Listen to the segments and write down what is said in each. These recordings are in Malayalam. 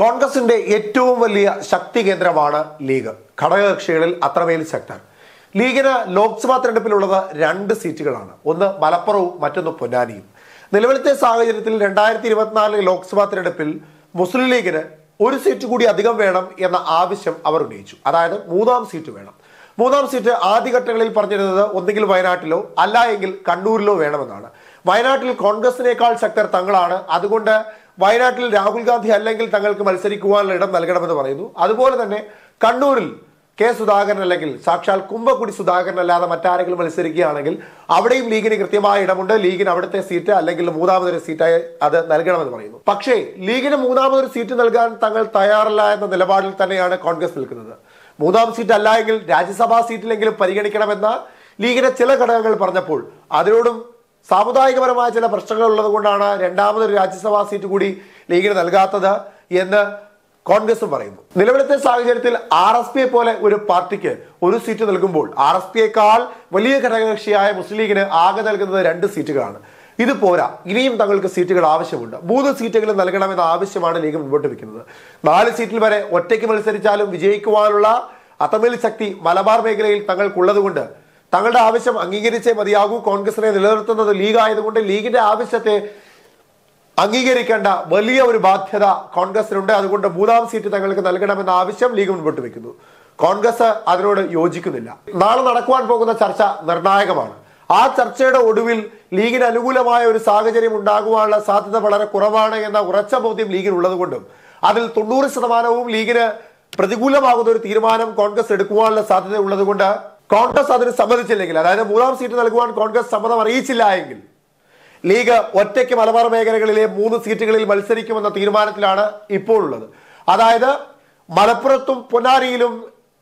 കോൺഗ്രസിന്റെ ഏറ്റവും വലിയ ശക്തി കേന്ദ്രമാണ് ലീഗ് ഘടകകക്ഷികളിൽ അത്രമേൽ ശക്തർ ലീഗിന് ലോക്സഭാ തെരഞ്ഞെടുപ്പിലുള്ളത് രണ്ട് സീറ്റുകളാണ് ഒന്ന് മലപ്പുറവും മറ്റൊന്ന് പൊന്നാനിയും നിലവിലത്തെ സാഹചര്യത്തിൽ രണ്ടായിരത്തി ഇരുപത്തിനാലിലെ ലോക്സഭാ തെരഞ്ഞെടുപ്പിൽ മുസ്ലിം ലീഗിന് ഒരു സീറ്റ് കൂടി അധികം വേണം എന്ന ആവശ്യം അവർ ഉന്നയിച്ചു അതായത് മൂന്നാം സീറ്റ് വേണം മൂന്നാം സീറ്റ് ആദ്യഘട്ടങ്ങളിൽ പറഞ്ഞിരുന്നത് ഒന്നുകിൽ വയനാട്ടിലോ അല്ല എങ്കിൽ കണ്ണൂരിലോ വേണമെന്നാണ് വയനാട്ടിൽ കോൺഗ്രസിനേക്കാൾ ശക്തർ തങ്ങളാണ് അതുകൊണ്ട് വയനാട്ടിൽ രാഹുൽ ഗാന്ധി അല്ലെങ്കിൽ തങ്ങൾക്ക് മത്സരിക്കുവാനുള്ള ഇടം നൽകണമെന്ന് പറയുന്നു അതുപോലെ തന്നെ കണ്ണൂരിൽ കെ സുധാകരൻ അല്ലെങ്കിൽ സാക്ഷാൽ കുമ്പക്കുടി സുധാകരൻ അല്ലാതെ മറ്റാരെങ്കിലും മത്സരിക്കുകയാണെങ്കിൽ അവിടെയും ലീഗിന് കൃത്യമായ ഇടമുണ്ട് ലീഗിന് അവിടുത്തെ സീറ്റ് അല്ലെങ്കിൽ മൂന്നാമതൊരു സീറ്റായി അത് നൽകണമെന്ന് പറയുന്നു പക്ഷേ ലീഗിന് മൂന്നാമതൊരു സീറ്റ് നൽകാൻ തങ്ങൾ തയ്യാറല്ല എന്ന നിലപാടിൽ തന്നെയാണ് കോൺഗ്രസ് നിൽക്കുന്നത് മൂന്നാം സീറ്റ് അല്ല എങ്കിൽ രാജ്യസഭാ സീറ്റിലെങ്കിലും പരിഗണിക്കണമെന്ന ലീഗിന്റെ ചില ഘടകങ്ങൾ പറഞ്ഞപ്പോൾ അതിനോടും സാമുദായികപരമായ ചില പ്രശ്നങ്ങൾ ഉള്ളത് കൊണ്ടാണ് രണ്ടാമതൊരു രാജ്യസഭാ സീറ്റ് കൂടി ലീഗിന് നൽകാത്തത് എന്ന് കോൺഗ്രസും പറയുന്നു നിലവിലത്തെ സാഹചര്യത്തിൽ ആർ എസ് പിയെ പോലെ ഒരു പാർട്ടിക്ക് ഒരു സീറ്റ് നൽകുമ്പോൾ ആർ എസ് പിയേക്കാൾ വലിയ ഘടകകക്ഷിയായ മുസ്ലിം ലീഗിന് ആകെ നൽകുന്നത് രണ്ട് സീറ്റുകളാണ് ഇത് പോരാ ഇനിയും തങ്ങൾക്ക് സീറ്റുകൾ ആവശ്യമുണ്ട് മൂന്ന് സീറ്റുകൾ നൽകണമെന്ന ആവശ്യമാണ് ലീഗ് മുമ്പോട്ട് വെക്കുന്നത് നാല് സീറ്റിൽ വരെ ഒറ്റയ്ക്ക് മത്സരിച്ചാലും വിജയിക്കുവാനുള്ള അത്തമേൽ ശക്തി മലബാർ മേഖലയിൽ തങ്ങൾക്കുള്ളതുകൊണ്ട് തങ്ങളുടെ ആവശ്യം അംഗീകരിച്ചേ മതിയാകൂ കോൺഗ്രസിനെ നിലനിർത്തുന്നത് ലീഗ് ആയതുകൊണ്ട് ലീഗിന്റെ ആവശ്യത്തെ അംഗീകരിക്കേണ്ട വലിയ ഒരു ബാധ്യത കോൺഗ്രസിനുണ്ട് അതുകൊണ്ട് മൂന്നാം സീറ്റ് തങ്ങൾക്ക് നൽകണമെന്ന ആവശ്യം ലീഗ് മുൻപോട്ട് വെക്കുന്നു കോൺഗ്രസ് അതിനോട് യോജിക്കുന്നില്ല നാളെ നടക്കുവാൻ പോകുന്ന ചർച്ച നിർണായകമാണ് ആ ചർച്ചയുടെ ഒടുവിൽ ലീഗിന് അനുകൂലമായ ഒരു സാഹചര്യം ഉണ്ടാകുവാനുള്ള സാധ്യത വളരെ കുറവാണ് എന്ന ഉറച്ച ബോധ്യം ലീഗിനുള്ളത് കൊണ്ടും അതിൽ തൊണ്ണൂറ് ശതമാനവും ലീഗിന് പ്രതികൂലമാകുന്ന ഒരു തീരുമാനം കോൺഗ്രസ് എടുക്കുവാനുള്ള സാധ്യത ഉള്ളത് കൊണ്ട് കോൺഗ്രസ് അതിന് സമ്മതിച്ചില്ലെങ്കിൽ അതായത് മൂന്നാം സീറ്റ് നൽകുവാൻ കോൺഗ്രസ് സമ്മതം അറിയിച്ചില്ല എങ്കിൽ ലീഗ് ഒറ്റയ്ക്ക് മലബാർ മേഖലകളിലെ മൂന്ന് സീറ്റുകളിൽ മത്സരിക്കുമെന്ന തീരുമാനത്തിലാണ് ഇപ്പോൾ ഉള്ളത് അതായത് മലപ്പുറത്തും പൊന്നാനിയിലും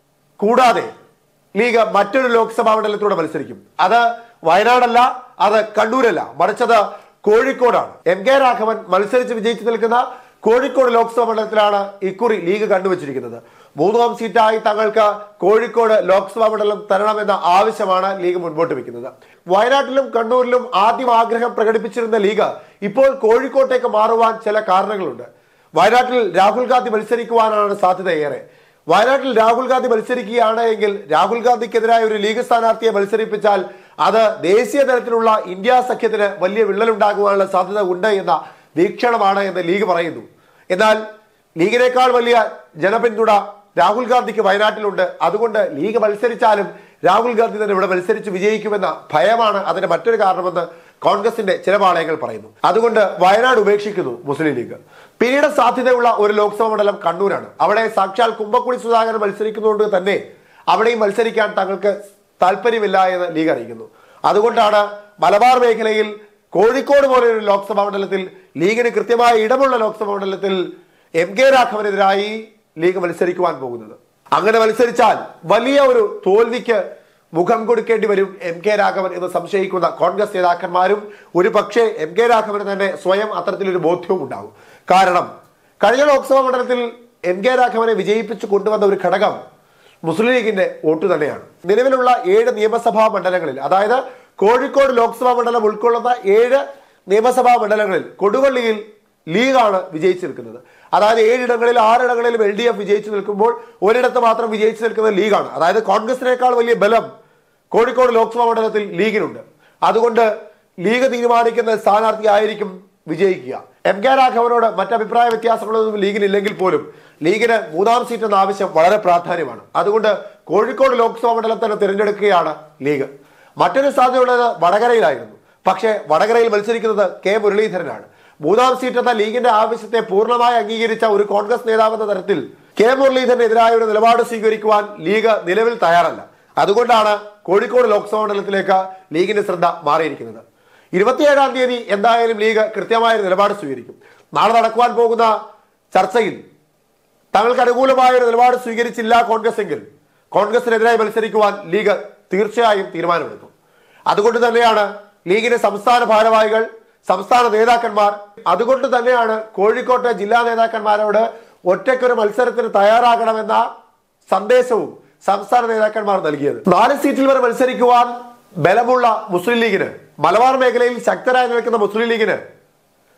കൂടാതെ ലീഗ് മറ്റൊരു ലോക്സഭാ മണ്ഡലത്തിലൂടെ മത്സരിക്കും അത് വയനാടല്ല അത് കണ്ണൂരല്ല മറിച്ചത് കോഴിക്കോടാണ് എം കെ രാഘവൻ മത്സരിച്ച് വിജയിച്ചു നിൽക്കുന്ന കോഴിക്കോട് ലോക്സഭാ മണ്ഡലത്തിലാണ് ഇക്കുറി ലീഗ് കണ്ടുവച്ചിരിക്കുന്നത് മൂന്നാം സീറ്റായി തങ്ങൾക്ക് കോഴിക്കോട് ലോക്സഭാ മണ്ഡലം തരണമെന്ന ആവശ്യമാണ് ലീഗ് മുൻപോട്ട് വെക്കുന്നത് വയനാട്ടിലും കണ്ണൂരിലും ആദ്യം ആഗ്രഹം പ്രകടിപ്പിച്ചിരുന്ന ലീഗ് ഇപ്പോൾ കോഴിക്കോട്ടേക്ക് മാറുവാൻ ചില കാരണങ്ങളുണ്ട് വയനാട്ടിൽ രാഹുൽ ഗാന്ധി മത്സരിക്കുവാനാണ് സാധ്യത ഏറെ വയനാട്ടിൽ രാഹുൽ ഗാന്ധി മത്സരിക്കുകയാണ് എങ്കിൽ രാഹുൽ ഗാന്ധിക്കെതിരായ ഒരു ലീഗ് സ്ഥാനാർത്ഥിയെ മത്സരിപ്പിച്ചാൽ അത് ദേശീയ തലത്തിലുള്ള ഇന്ത്യ സഖ്യത്തിന് വലിയ വിള്ളലുണ്ടാകുവാനുള്ള സാധ്യത ഉണ്ട് എന്ന വീക്ഷണമാണ് എന്ന് ലീഗ് പറയുന്നു എന്നാൽ ലീഗിനേക്കാൾ വലിയ ജനപിന്തുണ രാഹുൽ ഗാന്ധിക്ക് വയനാട്ടിലുണ്ട് അതുകൊണ്ട് ലീഗ് മത്സരിച്ചാലും രാഹുൽ ഗാന്ധി തന്നെ ഇവിടെ മത്സരിച്ച് വിജയിക്കുമെന്ന ഭയമാണ് അതിന്റെ മറ്റൊരു കാരണമെന്ന് കോൺഗ്രസിന്റെ ചില പാളയങ്ങൾ പറയുന്നു അതുകൊണ്ട് വയനാട് ഉപേക്ഷിക്കുന്നു മുസ്ലിം ലീഗ് പിന്നീട് സാധ്യതയുള്ള ഒരു ലോക്സഭാ മണ്ഡലം കണ്ണൂരാണ് അവിടെ സാക്ഷാൽ കുമ്പക്കുടി സുധാകരൻ മത്സരിക്കുന്നതുകൊണ്ട് തന്നെ അവിടെയും മത്സരിക്കാൻ തങ്ങൾക്ക് താല്പര്യമില്ല എന്ന് ലീഗ് അറിയിക്കുന്നു അതുകൊണ്ടാണ് മലബാർ മേഖലയിൽ കോഴിക്കോട് പോലെ ഒരു ലോക്സഭാ മണ്ഡലത്തിൽ ലീഗിന് കൃത്യമായ ഇടമുള്ള ലോക്സഭാ മണ്ഡലത്തിൽ എം കെ രാഘവനെതിരായി ലീഗ് മത്സരിക്കുവാൻ പോകുന്നത് അങ്ങനെ മത്സരിച്ചാൽ വലിയ ഒരു തോൽവിക്ക് മുഖം കൊടുക്കേണ്ടി വരും എം കെ രാഘവൻ എന്ന് സംശയിക്കുന്ന കോൺഗ്രസ് നേതാക്കന്മാരും ഒരു പക്ഷേ എം കെ രാഘവന് തന്നെ സ്വയം അത്തരത്തിലൊരു ബോധ്യവും ഉണ്ടാകും കാരണം കഴിഞ്ഞ ലോക്സഭാ മണ്ഡലത്തിൽ എം കെ രാഘവനെ വിജയിപ്പിച്ചു കൊണ്ടുവന്ന ഒരു ഘടകം മുസ്ലിം ലീഗിന്റെ വോട്ട് തന്നെയാണ് നിലവിലുള്ള ഏഴ് നിയമസഭാ മണ്ഡലങ്ങളിൽ അതായത് കോഴിക്കോട് ലോക്സഭാ മണ്ഡലം ഉൾക്കൊള്ളുന്ന ഏഴ് നിയമസഭാ മണ്ഡലങ്ങളിൽ കൊടുവള്ളിയിൽ ലീഗാണ് വിജയിച്ചു നിൽക്കുന്നത് അതായത് ഏഴിടങ്ങളിൽ ആറിടങ്ങളിലും എൽ ഡി എഫ് വിജയിച്ചു നിൽക്കുമ്പോൾ ഒരിടത്ത് മാത്രം വിജയിച്ചു നിൽക്കുന്നത് ലീഗാണ് അതായത് കോൺഗ്രസിനേക്കാൾ വലിയ ബലം കോഴിക്കോട് ലോക്സഭാ മണ്ഡലത്തിൽ ലീഗിനുണ്ട് അതുകൊണ്ട് ലീഗ് തീരുമാനിക്കുന്ന സ്ഥാനാർത്ഥി ആയിരിക്കും വിജയിക്കുക എം കെ രാഘവനോട് മറ്റഭിപ്രായ വ്യത്യാസങ്ങളൊന്നും ലീഗിനില്ലെങ്കിൽ പോലും ലീഗിന് മൂന്നാം സീറ്റ് എന്ന ആവശ്യം വളരെ പ്രാധാന്യമാണ് അതുകൊണ്ട് കോഴിക്കോട് ലോക്സഭാ മണ്ഡലം തന്നെ തിരഞ്ഞെടുക്കുകയാണ് ലീഗ് മറ്റൊരു സാധ്യതയുള്ളത് വടകരയിലായിരുന്നു പക്ഷേ വടകരയിൽ മത്സരിക്കുന്നത് കെ മുരളീധരനാണ് മൂന്നാം സീറ്റ് എന്ന ലീഗിന്റെ ആവശ്യത്തെ പൂർണ്ണമായി അംഗീകരിച്ച ഒരു കോൺഗ്രസ് നേതാവെന്ന തരത്തിൽ കെ മുരളീധരനെതിരായ ഒരു നിലപാട് സ്വീകരിക്കുവാൻ ലീഗ് നിലവിൽ തയ്യാറല്ല അതുകൊണ്ടാണ് കോഴിക്കോട് ലോക്സഭാ മണ്ഡലത്തിലേക്ക് ലീഗിന്റെ ശ്രദ്ധ മാറിയിരിക്കുന്നത് ഇരുപത്തിയേഴാം തീയതി എന്തായാലും ലീഗ് കൃത്യമായ ഒരു നിലപാട് സ്വീകരിക്കും നാളെ നടക്കുവാൻ പോകുന്ന ചർച്ചയിൽ തങ്ങൾക്ക് അനുകൂലമായ ഒരു നിലപാട് സ്വീകരിച്ചില്ല കോൺഗ്രസ് എങ്കിൽ കോൺഗ്രസിനെതിരായി മത്സരിക്കുവാൻ ലീഗ് തീർച്ചയായും തീരുമാനമെടുക്കും അതുകൊണ്ട് തന്നെയാണ് ലീഗിന്റെ സംസ്ഥാന ഭാരവാഹികൾ സംസ്ഥാന നേതാക്കന്മാർ അതുകൊണ്ട് തന്നെയാണ് കോഴിക്കോട്ടെ ജില്ലാ നേതാക്കന്മാരോട് ഒറ്റയ്ക്കൊരു മത്സരത്തിന് തയ്യാറാകണമെന്ന സന്ദേശവും സംസ്ഥാന നേതാക്കന്മാർ നൽകിയത് നാല് സീറ്റിൽ വരെ മത്സരിക്കുവാൻ ബലമുള്ള മുസ്ലിം ലീഗിന് മലബാർ മേഖലയിൽ ശക്തരായി നിൽക്കുന്ന മുസ്ലിം ലീഗിന്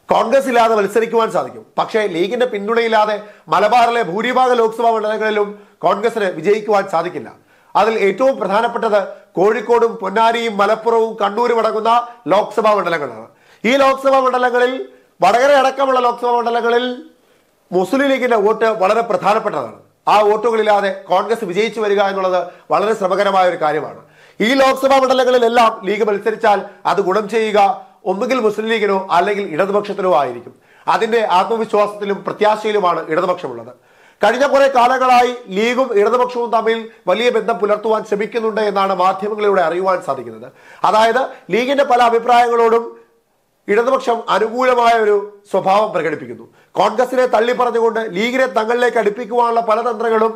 കോൺഗ്രസ് ഇല്ലാതെ മത്സരിക്കുവാൻ സാധിക്കും പക്ഷേ ലീഗിന്റെ പിന്തുണയില്ലാതെ മലബാറിലെ ഭൂരിഭാഗം ലോക്സഭാ മണ്ഡലങ്ങളിലും കോൺഗ്രസിന് വിജയിക്കുവാൻ സാധിക്കില്ല അതിൽ ഏറ്റവും പ്രധാനപ്പെട്ടത് കോഴിക്കോടും പൊന്നാനിയും മലപ്പുറവും കണ്ണൂരും അടങ്ങുന്ന ലോക്സഭാ മണ്ഡലങ്ങളാണ് ഈ ലോക്സഭാ മണ്ഡലങ്ങളിൽ വടകര അടക്കമുള്ള ലോക്സഭാ മണ്ഡലങ്ങളിൽ മുസ്ലിം ലീഗിന്റെ വോട്ട് വളരെ പ്രധാനപ്പെട്ടതാണ് ആ വോട്ടുകളില്ലാതെ കോൺഗ്രസ് വിജയിച്ചു വരിക എന്നുള്ളത് വളരെ ശ്രമകരമായ ഒരു കാര്യമാണ് ഈ ലോക്സഭാ മണ്ഡലങ്ങളിലെല്ലാം ലീഗ് മത്സരിച്ചാൽ അത് ഗുണം ചെയ്യുക ഒന്നുകിൽ മുസ്ലിം ലീഗിനോ അല്ലെങ്കിൽ ഇടതുപക്ഷത്തിനോ ആയിരിക്കും അതിന്റെ ആത്മവിശ്വാസത്തിലും പ്രത്യാശയിലുമാണ് ഇടതുപക്ഷമുള്ളത് കഴിഞ്ഞ കുറെ കാലങ്ങളായി ലീഗും ഇടതുപക്ഷവും തമ്മിൽ വലിയ ബന്ധം പുലർത്തുവാൻ ശ്രമിക്കുന്നുണ്ട് എന്നാണ് മാധ്യമങ്ങളിലൂടെ അറിയുവാൻ സാധിക്കുന്നത് അതായത് ലീഗിന്റെ പല അഭിപ്രായങ്ങളോടും ഇടതുപക്ഷം അനുകൂലമായ ഒരു സ്വഭാവം പ്രകടിപ്പിക്കുന്നു കോൺഗ്രസിനെ തള്ളി പറഞ്ഞുകൊണ്ട് ലീഗിനെ തങ്ങളിലേക്ക് അടുപ്പിക്കുവാനുള്ള പല തന്ത്രങ്ങളും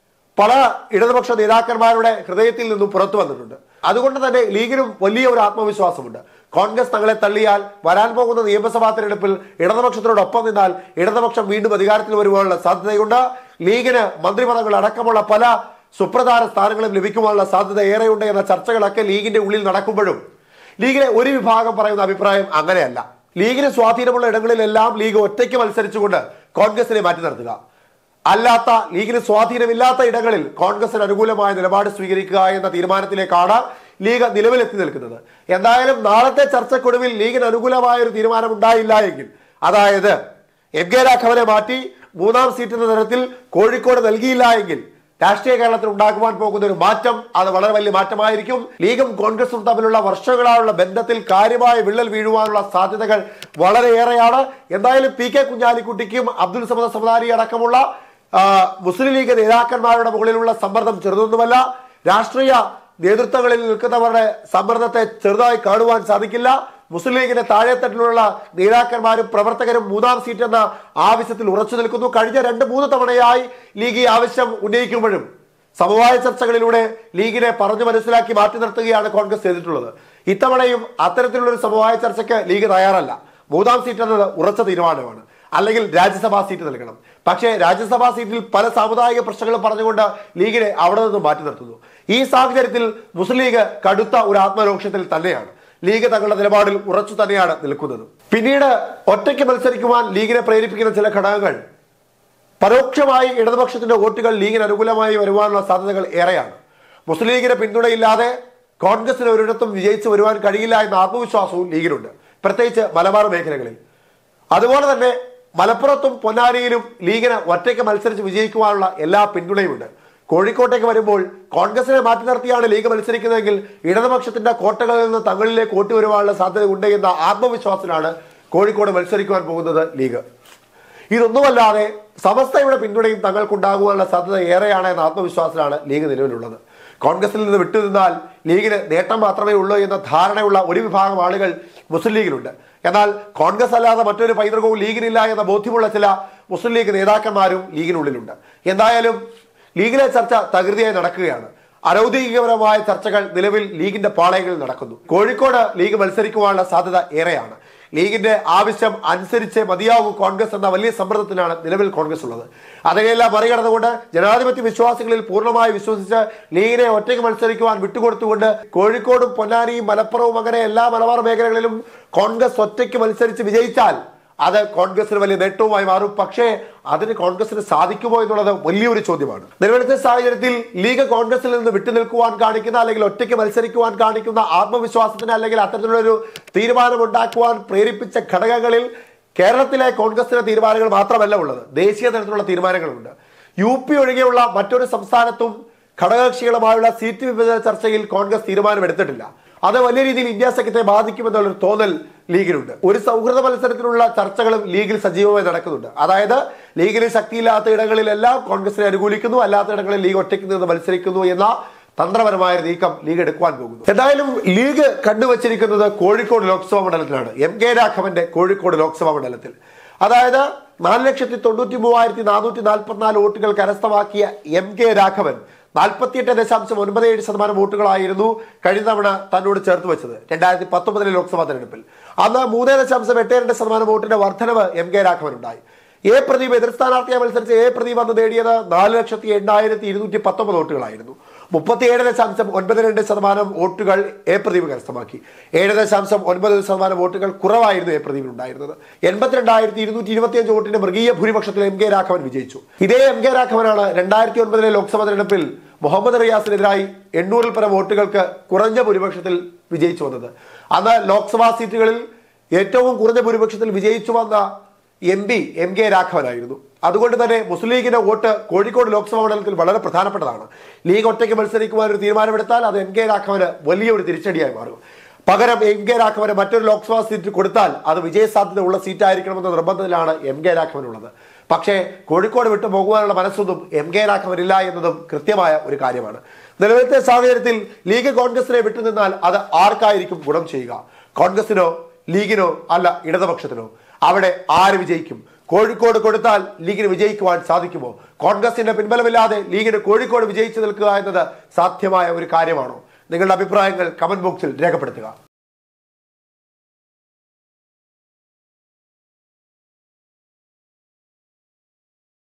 പല ഇടതുപക്ഷ നേതാക്കന്മാരുടെ ഹൃദയത്തിൽ നിന്നും പുറത്തു വന്നിട്ടുണ്ട് അതുകൊണ്ട് തന്നെ ലീഗിനും വലിയ ഒരു ആത്മവിശ്വാസമുണ്ട് കോൺഗ്രസ് തങ്ങളെ തള്ളിയാൽ വരാൻ പോകുന്ന നിയമസഭാ തെരഞ്ഞെടുപ്പിൽ ഇടതുപക്ഷത്തിനോടൊപ്പം നിന്നാൽ ഇടതുപക്ഷം വീണ്ടും അധികാരത്തിൽ വരുവാനുള്ള സാധ്യതയുണ്ട് ലീഗിന് മന്ത്രിപദങ്ങൾ അടക്കമുള്ള പല സുപ്രധാന സ്ഥാനങ്ങളും ലഭിക്കുവാനുള്ള സാധ്യത ഏറെയുണ്ട് എന്ന ചർച്ചകളൊക്കെ ലീഗിന്റെ ഉള്ളിൽ നടക്കുമ്പോഴും ലീഗിലെ ഒരു വിഭാഗം പറയുന്ന അഭിപ്രായം അങ്ങനെയല്ല ലീഗിന് സ്വാധീനമുള്ള ഇടങ്ങളിലെല്ലാം ലീഗ് ഒറ്റയ്ക്ക് മത്സരിച്ചുകൊണ്ട് കോൺഗ്രസിനെ മാറ്റി നിർത്തുക അല്ലാത്ത ലീഗിന് സ്വാധീനമില്ലാത്ത ഇടങ്ങളിൽ കോൺഗ്രസിന് അനുകൂലമായ നിലപാട് സ്വീകരിക്കുക എന്ന തീരുമാനത്തിലേക്കാണ് ലീഗ് നിലവിലെത്തി നിൽക്കുന്നത് എന്തായാലും നാളത്തെ ചർച്ചക്കൊടുവിൽ ലീഗിന് അനുകൂലമായ ഒരു തീരുമാനം ഉണ്ടായില്ല എങ്കിൽ അതായത് എം കെ രാഘവനെ മാറ്റി മൂന്നാം സീറ്റ് എന്ന തരത്തിൽ കോഴിക്കോട് നൽകിയില്ല എങ്കിൽ രാഷ്ട്രീയ കേരളത്തിൽ ഉണ്ടാക്കുവാൻ പോകുന്ന ഒരു മാറ്റം അത് വളരെ വലിയ മാറ്റമായിരിക്കും ലീഗും കോൺഗ്രസും തമ്മിലുള്ള വർഷങ്ങളായുള്ള ബന്ധത്തിൽ കാര്യമായ വിള്ളൽ വീഴുവാനുള്ള സാധ്യതകൾ വളരെയേറെയാണ് എന്തായാലും പി കെ കുഞ്ഞാലിക്കുട്ടിക്കും അബ്ദുൽ സമദ് സമദാരി അടക്കമുള്ള ആ, മുസ്ലിം ലീഗ് നേതാക്കന്മാരുടെ മുകളിലുള്ള സമ്മർദ്ദം ചെറുതൊന്നുമല്ല രാഷ്ട്രീയ നേതൃത്വങ്ങളിൽ നിൽക്കുന്നവരുടെ സമ്മർദ്ദത്തെ ചെറുതായി കാണുവാൻ സാധിക്കില്ല മുസ്ലിം ലീഗിന്റെ താഴെത്തട്ടിലുള്ള നേതാക്കന്മാരും പ്രവർത്തകരും മൂന്നാം സീറ്റ് എന്ന ആവശ്യത്തിൽ ഉറച്ചു നിൽക്കുന്നു കഴിഞ്ഞ രണ്ട് മൂന്ന് തവണയായി ലീഗ് ഈ ആവശ്യം ഉന്നയിക്കുമ്പോഴും സമവായ ചർച്ചകളിലൂടെ ലീഗിനെ പറഞ്ഞു മനസ്സിലാക്കി മാറ്റി നിർത്തുകയാണ് കോൺഗ്രസ് ചെയ്തിട്ടുള്ളത് ഇത്തവണയും അത്തരത്തിലുള്ള ഒരു സമവായ ചർച്ചയ്ക്ക് ലീഗ് തയ്യാറല്ല മൂന്നാം സീറ്റ് എന്നത് ഉറച്ച തീരുമാനമാണ് അല്ലെങ്കിൽ രാജ്യസഭാ സീറ്റ് നൽകണം പക്ഷേ രാജ്യസഭാ സീറ്റിൽ പല സാമുദായിക പ്രശ്നങ്ങളും പറഞ്ഞുകൊണ്ട് ലീഗിനെ അവിടെ നിന്ന് മാറ്റി നിർത്തുന്നു ഈ സാഹചര്യത്തിൽ മുസ്ലിം ലീഗ് കടുത്ത ഒരു ആത്മരോക്ഷത്തിൽ തന്നെയാണ് ലീഗ് തങ്ങളുടെ നിലപാടിൽ ഉറച്ചു തന്നെയാണ് നിൽക്കുന്നത് പിന്നീട് ഒറ്റയ്ക്ക് മത്സരിക്കുവാൻ ലീഗിനെ പ്രേരിപ്പിക്കുന്ന ചില ഘടകങ്ങൾ പരോക്ഷമായി ഇടതുപക്ഷത്തിന്റെ വോട്ടുകൾ ലീഗിന് അനുകൂലമായി വരുവാനുള്ള സാധ്യതകൾ ഏറെയാണ് മുസ്ലിം ലീഗിന് പിന്തുണയില്ലാതെ കോൺഗ്രസിന് ഒരിടത്തും വിജയിച്ചു വരുവാൻ കഴിയില്ല എന്ന ആത്മവിശ്വാസവും ലീഗിനുണ്ട് പ്രത്യേകിച്ച് മലബാർ മേഖലകളിൽ അതുപോലെ തന്നെ മലപ്പുറത്തും പൊന്നാനിയിലും ലീഗിന് ഒറ്റയ്ക്ക് മത്സരിച്ച് വിജയിക്കുവാനുള്ള എല്ലാ പിന്തുണയുമുണ്ട് കോഴിക്കോട്ടേക്ക് വരുമ്പോൾ കോൺഗ്രസിനെ മാറ്റി നിർത്തിയാണ് ലീഗ് മത്സരിക്കുന്നതെങ്കിൽ ഇടതുപക്ഷത്തിന്റെ കോട്ടകളിൽ നിന്ന് തങ്ങളിലേക്ക് വോട്ട് വരുവാനുള്ള സാധ്യത ഉണ്ട് എന്ന ആത്മവിശ്വാസത്തിലാണ് കോഴിക്കോട് മത്സരിക്കുവാൻ പോകുന്നത് ലീഗ് ഇതൊന്നുമല്ലാതെ സമസ്തയുടെ പിന്തുണയും തങ്ങൾക്കുണ്ടാകുവാനുള്ള സാധ്യത ഏറെയാണ് എന്ന ആത്മവിശ്വാസത്തിലാണ് ലീഗ് നിലവിലുള്ളത് കോൺഗ്രസിൽ നിന്ന് വിട്ടുനിന്നാൽ ലീഗിന് നേട്ടം മാത്രമേ ഉള്ളൂ എന്ന ധാരണയുള്ള ഒരു വിഭാഗം ആളുകൾ മുസ്ലിം ലീഗിലുണ്ട് എന്നാൽ കോൺഗ്രസ് അല്ലാതെ മറ്റൊരു പൈതൃകവും ലീഗിനില്ല എന്ന ബോധ്യമുള്ള ചില മുസ്ലിം ലീഗ് നേതാക്കന്മാരും ലീഗിനുള്ളിലുണ്ട് എന്തായാലും ലീഗിലെ ചർച്ച തകൃതിയായി നടക്കുകയാണ് അനൗദ്യോഗികപരമായ ചർച്ചകൾ നിലവിൽ ലീഗിന്റെ പാളയങ്ങളിൽ നടക്കുന്നു കോഴിക്കോട് ലീഗ് മത്സരിക്കുവാനുള്ള സാധ്യത ഏറെയാണ് ലീഗിന്റെ ആവശ്യം അനുസരിച്ച് മതിയാകൂ കോൺഗ്രസ് എന്ന വലിയ സമ്മർദ്ദത്തിലാണ് നിലവിൽ കോൺഗ്രസ് ഉള്ളത് അതിനെല്ലാം മറികടന്നുകൊണ്ട് ജനാധിപത്യ വിശ്വാസികളിൽ പൂർണ്ണമായി വിശ്വസിച്ച് ലീഗിനെ ഒറ്റയ്ക്ക് മത്സരിക്കുവാൻ വിട്ടുകൊടുത്തുകൊണ്ട് കോഴിക്കോടും പൊന്നാനിയും മലപ്പുറവും അങ്ങനെ എല്ലാ മലബാർ മേഖലകളിലും കോൺഗ്രസ് ഒറ്റയ്ക്ക് മത്സരിച്ച് വിജയിച്ചാൽ അത് കോൺഗ്രസിന് വലിയ നേട്ടവുമായി മാറും പക്ഷേ അതിന് കോൺഗ്രസിന് സാധിക്കുമോ എന്നുള്ളത് വലിയൊരു ചോദ്യമാണ് നിലവിലത്തെ സാഹചര്യത്തിൽ ലീഗ് കോൺഗ്രസിൽ നിന്ന് വിട്ടുനിൽക്കുവാൻ കാണിക്കുന്ന അല്ലെങ്കിൽ ഒറ്റയ്ക്ക് മത്സരിക്കുവാൻ കാണിക്കുന്ന ആത്മവിശ്വാസത്തിന് അല്ലെങ്കിൽ അത്തരത്തിലുള്ള ഒരു തീരുമാനം ഉണ്ടാക്കുവാൻ പ്രേരിപ്പിച്ച ഘടകങ്ങളിൽ കേരളത്തിലെ കോൺഗ്രസിന്റെ തീരുമാനങ്ങൾ മാത്രമല്ല ഉള്ളത് ദേശീയ തലത്തിലുള്ള തീരുമാനങ്ങളുണ്ട് യു പി ഒഴികെയുള്ള മറ്റൊരു സംസ്ഥാനത്തും ഘടകകക്ഷികളുമായുള്ള സീറ്റ് വിഭജന ചർച്ചയിൽ കോൺഗ്രസ് തീരുമാനമെടുത്തിട്ടില്ല അത് വലിയ രീതിയിൽ ഇന്ത്യ സഖ്യത്തെ ബാധിക്കുമെന്നുള്ളൊരു തോന്നൽ ലീഗിനുണ്ട് ഒരു സൗഹൃദ മത്സരത്തിലുള്ള ചർച്ചകളും ലീഗിൽ സജീവമായി നടക്കുന്നുണ്ട് അതായത് ലീഗിന് ശക്തിയില്ലാത്ത ഇടങ്ങളിലെല്ലാം കോൺഗ്രസിനെ അനുകൂലിക്കുന്നു അല്ലാത്ത ഇടങ്ങളിൽ ലീഗ് ഒറ്റയ്ക്ക് നിന്ന് മത്സരിക്കുന്നു എന്ന തന്ത്രപരമായ ഒരു നീക്കം ലീഗ് എടുക്കുവാൻ പോകുന്നു എന്തായാലും ലീഗ് കണ്ടുവച്ചിരിക്കുന്നത് കോഴിക്കോട് ലോക്സഭാ മണ്ഡലത്തിലാണ് എം കെ രാഘവന്റെ കോഴിക്കോട് ലോക്സഭാ മണ്ഡലത്തിൽ അതായത് നാല് ലക്ഷത്തി തൊണ്ണൂറ്റി മൂവായിരത്തി നാനൂറ്റി നാൽപ്പത്തിനാല് വോട്ടുകൾ കരസ്ഥമാക്കിയ എം കെ രാഘവൻ നാൽപ്പത്തിയെട്ട് ദശാംശം ഒൻപത് ഏഴ് ശതമാനം വോട്ടുകളായിരുന്നു കഴിഞ്ഞ തവണ തന്നോട് ചേർത്ത് വെച്ചത് രണ്ടായിരത്തി പത്തൊമ്പതിലെ ലോക്സഭാ തെരഞ്ഞെടുപ്പിൽ അന്ന് മൂന്ന് ദശാംശം എട്ട് രണ്ട് ശതമാനം വോട്ടിന്റെ വർധനവ് എം കെ രാഘവൻ ഉണ്ടായി എ പ്രദീപ് എതിർ സ്ഥാനാർത്ഥിയെ മത്സരിച്ച് എ പ്രദീപ് അന്ന് നേടിയത് നാല് ലക്ഷത്തി എണ്ണായിരത്തി ഇരുന്നൂറ്റി പത്തൊമ്പത് വോട്ടുകളായിരുന്നു മുപ്പത്തിയേഴ് ദശാംശം ഒൻപത് രണ്ട് ശതമാനം വോട്ടുകൾ എ പ്രദീപ് കരസ്ഥമാക്കി ഏഴ് ദശാംശം ഒൻപത് ശതമാനം വോട്ടുകൾ കുറവായിരുന്നു എ പ്രദീപിൽ ഉണ്ടായിരുന്നത് എൺപത്തിരണ്ടായിരത്തി ഇരുന്നൂറ്റി ഇരുപത്തിയഞ്ച് വോട്ടിന്റെ മൃഗീയ ഭൂരിപക്ഷത്തിൽ എം കെ രാഘവൻ വിജയിച്ചു ഇതേ എം കെ രാഘവനാണ് രണ്ടായിരത്തി ഒൻപതിലെ ലോക്സഭാ തെരഞ്ഞെടുപ്പിൽ മുഹമ്മദ് റിയാസിനെതിരായി എണ്ണൂറിൽ പരം വോട്ടുകൾക്ക് കുറഞ്ഞ ഭൂരിപക്ഷത്തിൽ വിജയിച്ചു വന്നത് അന്ന് ലോക്സഭാ സീറ്റുകളിൽ ഏറ്റവും കുറഞ്ഞ ഭൂരിപക്ഷത്തിൽ വിജയിച്ചു വന്ന എം പി എം കെ രാഘവനായിരുന്നു അതുകൊണ്ട് തന്നെ മുസ്ലിം ലീഗിന്റെ വോട്ട് കോഴിക്കോട് ലോക്സഭാ മണ്ഡലത്തിൽ വളരെ പ്രധാനപ്പെട്ടതാണ് ലീഗ് ഒറ്റയ്ക്ക് മത്സരിക്കുവാൻ ഒരു തീരുമാനമെടുത്താൽ അത് എം കെ രാഘവന് വലിയൊരു തിരിച്ചടിയായി മാറും പകരം എം കെ രാഘവന് മറ്റൊരു ലോക്സഭാ സീറ്റ് കൊടുത്താൽ അത് വിജയസാധ്യത ഉള്ള സീറ്റായിരിക്കണമെന്ന നിർബന്ധത്തിലാണ് എം കെ രാഘവനുള്ളത് പക്ഷേ കോഴിക്കോട് വിട്ടു പോകുവാനുള്ള മനസ്സൊന്നും എം കെ രാഘവനില്ല എന്നതും കൃത്യമായ ഒരു കാര്യമാണ് നിലവിലത്തെ സാഹചര്യത്തിൽ ലീഗ് കോൺഗ്രസിനെ വിട്ടുനിന്നാൽ അത് ആർക്കായിരിക്കും ഗുണം ചെയ്യുക കോൺഗ്രസിനോ ലീഗിനോ അല്ല ഇടതുപക്ഷത്തിനോ അവിടെ ആര് വിജയിക്കും കോഴിക്കോട് കൊടുത്താൽ ലീഗിന് വിജയിക്കുവാൻ സാധിക്കുമോ കോൺഗ്രസിന്റെ പിൻബലമില്ലാതെ ലീഗിന് കോഴിക്കോട് വിജയിച്ചു നിൽക്കുക എന്നത് സാധ്യമായ ഒരു കാര്യമാണോ നിങ്ങളുടെ അഭിപ്രായങ്ങൾ കമന്റ് ബോക്സിൽ രേഖപ്പെടുത്തുക